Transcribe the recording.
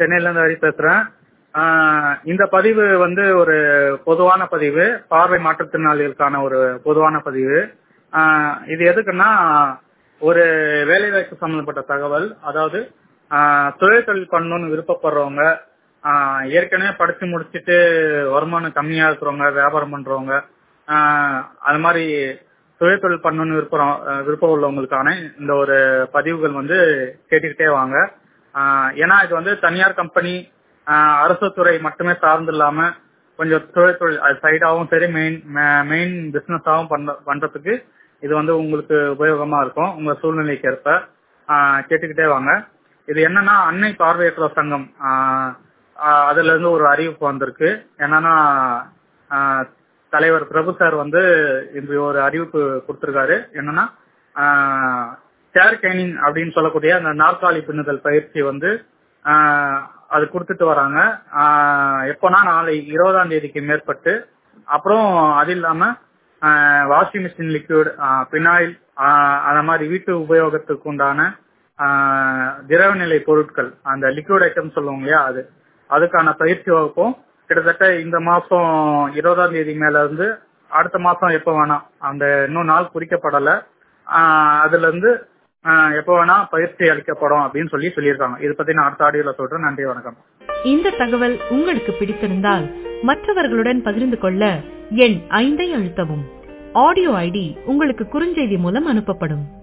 சென்னையில இருந்து ஹரி பேசுறேன் ஆஹ் இந்த பதிவு வந்து ஒரு பொதுவான பதிவு பார்வை மாற்றுத்திறனாளிகளுக்கான ஒரு பொதுவான பதிவு ஆஹ் இது எதுக்குன்னா ஒரு வேலைவாய்ப்பு சம்பந்தப்பட்ட தகவல் அதாவது ஆஹ் தொழில் தொழில் பண்ணணும்னு விருப்பப்படுறவங்க ஆஹ் ஏற்கனவே படிச்சு முடிச்சுட்டு வருமானம் கம்மியா இருக்கிறவங்க வியாபாரம் பண்றவங்க ஆஹ் அது மாதிரி தொழில் தொழில் பண்ணணும்னு விருப்பம் அஹ் விருப்பம் உள்ளவங்களுக்கான இந்த ஒரு பதிவுகள் வந்து கேட்டுக்கிட்டே வாங்க ஆஹ் ஏன்னா இது வந்து தனியார் கம்பெனி அரசு துறை மட்டுமே சார்ந்து இல்லாம கொஞ்சம் தொழில் தொழில் அது சைடாவும் சரி மெயின் மெயின் பிசினஸாவும் பண்ண பண்றதுக்கு இது வந்து உங்களுக்கு உபயோகமா இருக்கும் உங்க சூழ்நிலைக்கு ஏற்ப ஆஹ் கேட்டுக்கிட்டே வாங்க இது என்னன்னா அன்னை பார்வையற்றோர் சங்கம் ஆஹ் ஆஹ் அதுல இருந்து ஒரு அறிவிப்பு வந்திருக்கு என்னன்னா ஆஹ் தலைவர் பிரபு சார் வந்து இந்த ஒரு அறிவிப்பு கொடுத்திருக்காரு என்னன்னா சேர் கைனிங் அப்படின்னு சொல்லக்கூடிய அந்த நாற்காலி பின்னுதல் பயிற்சி வந்து ஆஹ் அது கொடுத்துட்டு வராங்க ஆஹ் எப்போனா நாளை இருபதாம் தேதிக்கு மேற்பட்டு அப்புறம் அது இல்லாம வாஷிங் மிஷின் லிக்விட் பினாயில் அந்த மாதிரி வீட்டு உபயோகத்துக்கு உண்டான ஆஹ் திரவநிலை பொருட்கள் அந்த லிக்விட் ஐட்டம் சொல்லுவோம் இல்லையா அது அதுக்கான பயிற்சி வகுப்பும் கிட்டத்தட்ட இந்த மாசம் இருபதாம் தேதி மேல இருந்து அடுத்த மாசம் எப்ப வேணாம் அந்த இன்னும் நாள் குறிக்கப்படல ஆஹ் அதுல இருந்து ஆஹ் எப்ப வேணா பயிற்சி அளிக்கப்படும் அப்படின்னு சொல்லி சொல்லியிருக்காங்க இதை பத்தி நான் அடுத்த ஆடியோல சொல்றேன் நன்றி வணக்கம் இந்த தகவல் உங்களுக்கு பிடித்திருந்தால் மற்றவர்களுடன் பகிர்ந்து கொள்ள எண் ஐந்தை அழுத்தவும் ஆடியோ ஐடி உங்களுக்கு குறுஞ்செய்தி மூலம் அனுப்பப்படும்